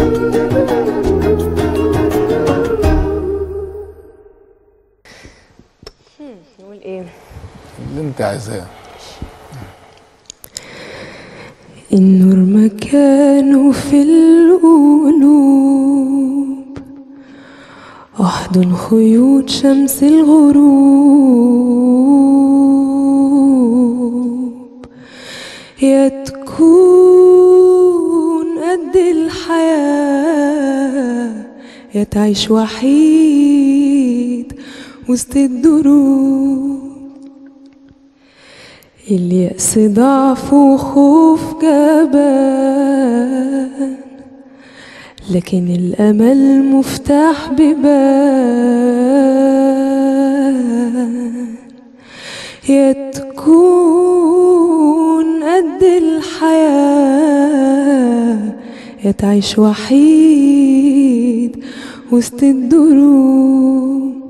نقول ايه اللي انت عايزاه النور مكانه في القلوب أحضن خيوط شمس الغروب يا تكون قد الحياة يا تعيش وحيد وسط الدروب اليأس ضعف وخوف جبان لكن الأمل مفتاح بيبان يا تكون قد الحياة يا تعيش وحيد وسط الدروب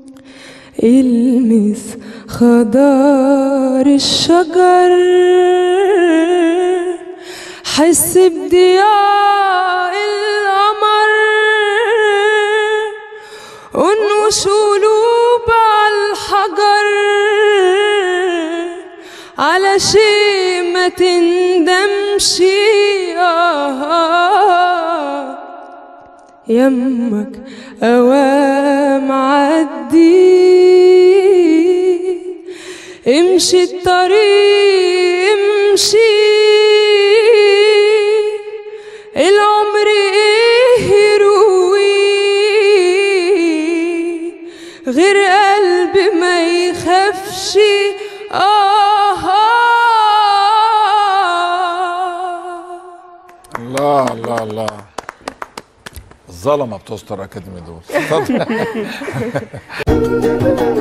المس خضار الشجر حس بضياء القمر انقش قلوب على الحجر على شيء ما تندمش آه يمك أوام عدي امشي الطريق امشي العمر ايه يروي غير قلب ما يخافش آه الله الله الله الظلمه بتستر اكاديمي دول اتفضل